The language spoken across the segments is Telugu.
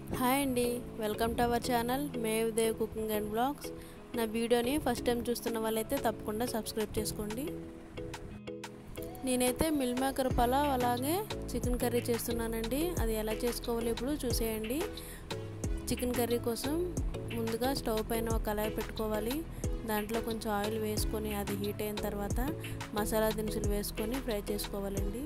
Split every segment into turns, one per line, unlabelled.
హాయ్ అండి వెల్కమ్ టు అవర్ ఛానల్ మేవ్ దేవ్ కుకింగ్ అండ్ బ్లాగ్స్ నా వీడియోని ఫస్ట్ టైం చూస్తున్న వాళ్ళైతే తప్పకుండా సబ్స్క్రైబ్ చేసుకోండి నేనైతే మిల్ మేకర్ పలావ్ అలాగే చికెన్ కర్రీ చేస్తున్నానండి అది ఎలా చేసుకోవాలో ఇప్పుడు చూసేయండి చికెన్ కర్రీ కోసం ముందుగా స్టవ్ పైన ఒక కళాయి పెట్టుకోవాలి దాంట్లో కొంచెం ఆయిల్ వేసుకొని అది హీట్ అయిన తర్వాత మసాలా దినుసులు వేసుకొని ఫ్రై చేసుకోవాలండి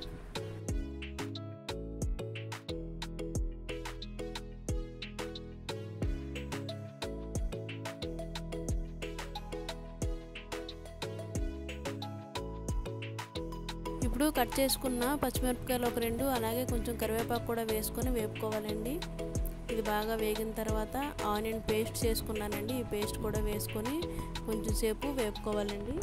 ఇప్పుడు కట్ చేసుకున్న పచ్చిమిరపకాయలు ఒక రెండు అలాగే కొంచెం కరివేపాకు కూడా వేసుకొని వేపుకోవాలండి ఇది బాగా వేగిన తర్వాత ఆనియన్ పేస్ట్ చేసుకున్నానండి ఈ పేస్ట్ కూడా వేసుకొని కొంచెం సేపు వేపుకోవాలండి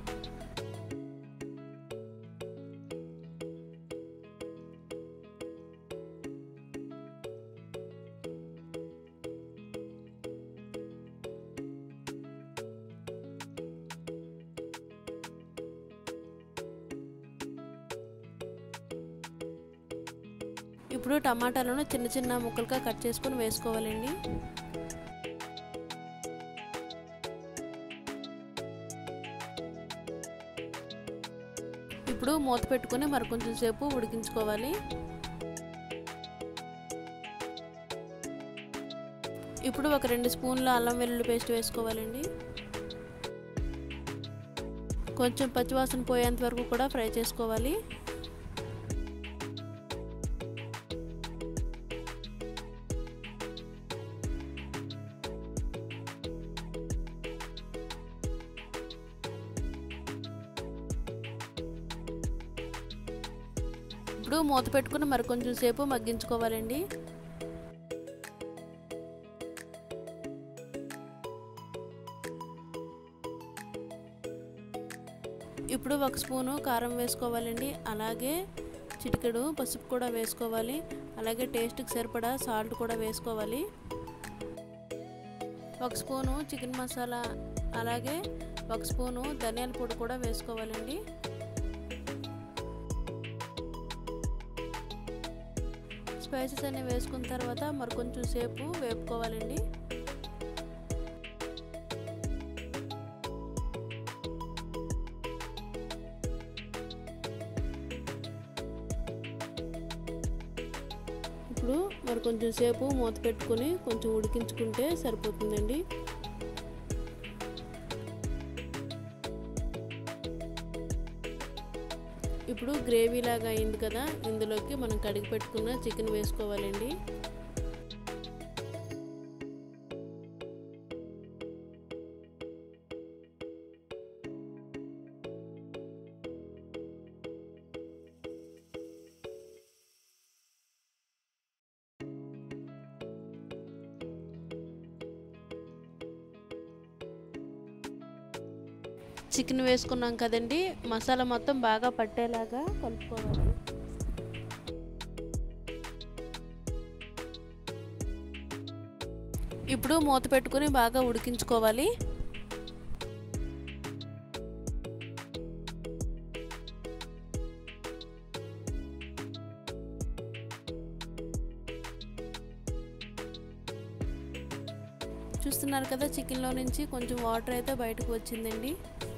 ఇప్పుడు టమాటాలను చిన్న చిన్న ముక్కలుగా కట్ చేసుకొని వేసుకోవాలండి ఇప్పుడు మూత పెట్టుకొని మరి కొంచెం సేపు ఉడికించుకోవాలి ఇప్పుడు ఒక రెండు స్పూన్ల అల్లం వెల్లుల్లి పేస్ట్ వేసుకోవాలండి కొంచెం పచ్చివాసన పోయేంత వరకు కూడా ఫ్రై చేసుకోవాలి ఇప్పుడు మూత పెట్టుకుని మరి కొంచెం సేపు మగ్గించుకోవాలండి ఇప్పుడు ఒక స్పూను కారం వేసుకోవాలండి అలాగే చిటికెడు పసుపు కూడా వేసుకోవాలి అలాగే టేస్ట్కి సరిపడా సాల్ట్ కూడా వేసుకోవాలి ఒక స్పూను చికెన్ మసాలా అలాగే ఒక స్పూను ధనియాల పొడి కూడా వేసుకోవాలండి స్పైసెస్ అన్ని వేసుకున్న తర్వాత మరి కొంచెం సేపు వేపుకోవాలండి ఇప్పుడు మరి కొంచెం సేపు మూత పెట్టుకొని కొంచెం ఉడికించుకుంటే సరిపోతుందండి ఇప్పుడు గ్రేవీ లాగా అయింది కదా ఇందులోకి మనం కడిగి పెట్టుకున్న చికెన్ వేసుకోవాలండి చికెన్ వేసుకున్నాం కదండి మసాలా మొత్తం బాగా పట్టేలాగా కలుపుకోవాలి ఇప్పుడు మూత పెట్టుకుని బాగా ఉడికించుకోవాలి చూస్తున్నారు కదా చికెన్లో నుంచి కొంచెం వాటర్ అయితే బయటకు వచ్చిందండి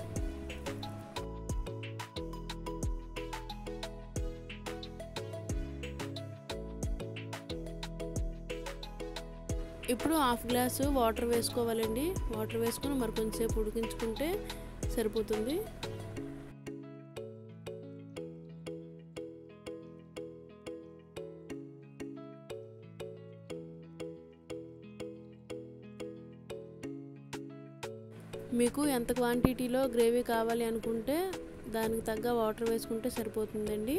ఇప్పుడు హాఫ్ గ్లాసు వాటర్ వేసుకోవాలండి వాటర్ వేసుకొని మరి కొంచెంసేపు ఉడికించుకుంటే సరిపోతుంది మీకు ఎంత క్వాంటిటీలో గ్రేవీ కావాలి అనుకుంటే దానికి తగ్గ వాటర్ వేసుకుంటే సరిపోతుందండి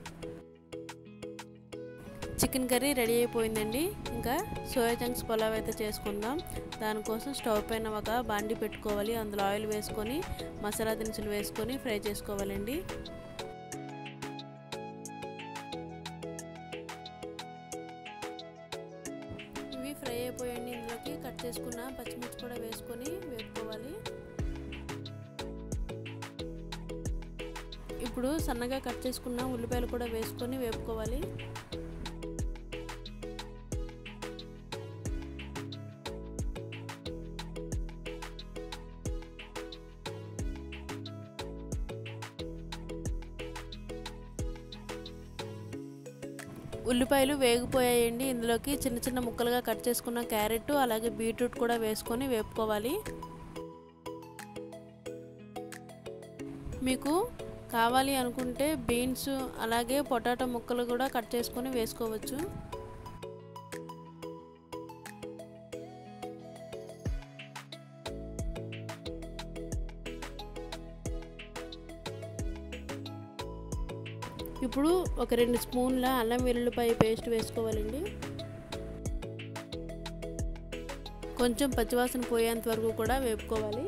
చికెన్ కర్రీ రెడీ అయిపోయిందండి ఇంకా సోయా చంక్స్ పులావ్ అయితే చేసుకుందాం దానికోసం స్టవ్ పైన ఒక బాండి పెట్టుకోవాలి అందులో ఆయిల్ వేసుకొని మసాలా దినుసులు వేసుకొని ఫ్రై చేసుకోవాలండి ఇవి ఫ్రై అయిపోయండి ఇందులోకి కట్ చేసుకున్న పచ్చిమిర్చి కూడా వేసుకొని వేపుకోవాలి ఇప్పుడు సన్నగా కట్ చేసుకున్న ఉల్లిపాయలు కూడా వేసుకొని వేపుకోవాలి ఉల్లిపాయలు వేగిపోయాయండి ఇందులోకి చిన్న చిన్న ముక్కలుగా కట్ చేసుకున్న క్యారెట్ అలాగే బీట్రూట్ కూడా వేసుకొని వేపుకోవాలి మీకు కావాలి అనుకుంటే బీన్స్ అలాగే పొటాటో ముక్కలు కూడా కట్ చేసుకొని వేసుకోవచ్చు ఇప్పుడు ఒక రెండు స్పూన్ల అల్లం వెల్లుల్లిపాయ పేస్ట్ వేసుకోవాలండి కొంచెం పచ్చివాసన పోయేంత వరకు కూడా వేపుకోవాలి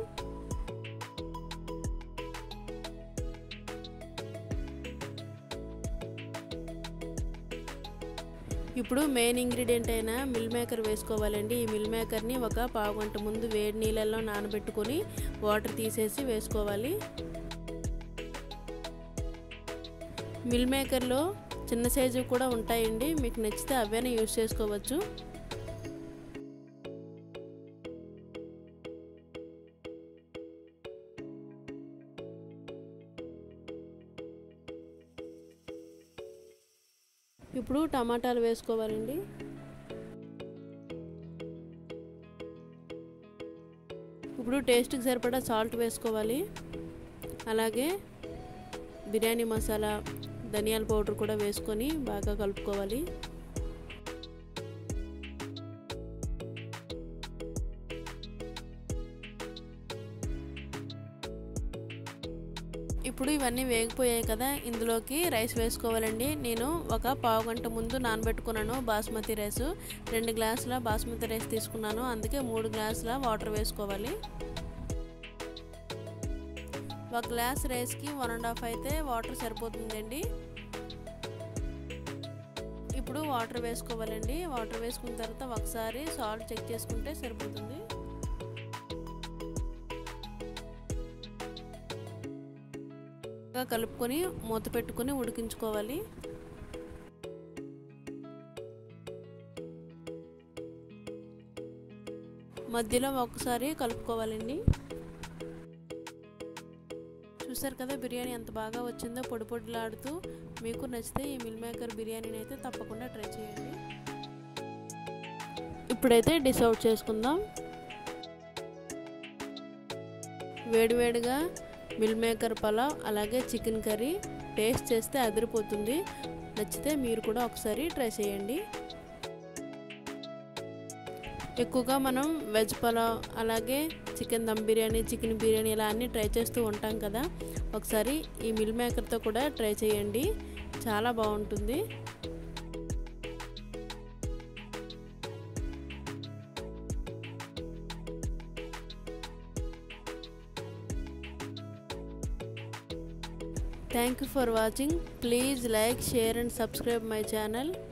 ఇప్పుడు మెయిన్ ఇంగ్రీడియంట్ అయిన మిల్ మేకర్ వేసుకోవాలండి ఈ మిల్ మేకర్ని ఒక పావు గంట ముందు వేడి నీళ్ళల్లో నానబెట్టుకొని వాటర్ తీసేసి వేసుకోవాలి మిల్ మేకర్లో చిన్న సైజు కూడా ఉంటాయండి మీకు నచ్చితే అవైనా యూజ్ చేసుకోవచ్చు ఇప్పుడు టమాటాలు వేసుకోవాలండి ఇప్పుడు టేస్ట్కి సరిపడా సాల్ట్ వేసుకోవాలి అలాగే బిర్యానీ మసాలా ధనియాల పౌడర్ కూడా వేసుకొని బాగా కలుపుకోవాలి ఇప్పుడు ఇవన్నీ వేగిపోయాయి కదా ఇందులోకి రైస్ వేసుకోవాలండి నేను ఒక పావు గంట ముందు నానబెట్టుకున్నాను బాస్మతి రైస్ రెండు గ్లాసుల బాస్మతి రైస్ తీసుకున్నాను అందుకే మూడు గ్లాసుల వాటర్ వేసుకోవాలి ఒక గ్లాస్ రైస్కి వన్ అండ్ హాఫ్ అయితే వాటర్ సరిపోతుందండి ఇప్పుడు వాటర్ వేసుకోవాలండి వాటర్ వేసుకున్న తర్వాత ఒకసారి సాల్ట్ చెక్ చేసుకుంటే సరిపోతుంది కలుపుకొని మూత పెట్టుకొని ఉడికించుకోవాలి మధ్యలో ఒకసారి కలుపుకోవాలండి చూసారు కదా బిర్యానీ ఎంత బాగా వచ్చిందో పొడి పొడిలాడుతూ మీకు నచ్చితే ఈ మిల్ మేకర్ బిర్యానీని అయితే తప్పకుండా ట్రై చేయండి ఇప్పుడైతే డిష్ అవుట్ చేసుకుందాం వేడివేడిగా మిల్ మేకర్ పలావ్ అలాగే చికెన్ కర్రీ టేస్ట్ చేస్తే అదిరిపోతుంది నచ్చితే మీరు కూడా ఒకసారి ట్రై చేయండి ఎక్కువగా మనం వెజ్ పలావ్ అలాగే చికెన్ దమ్ బిర్యానీ చికెన్ బిర్యానీ ఇలా అన్నీ ట్రై చేస్తూ ఉంటాం కదా ఒకసారి ఈ మిల్ మేకర్తో కూడా ట్రై చేయండి చాలా బాగుంటుంది thank you for watching please like share and subscribe my channel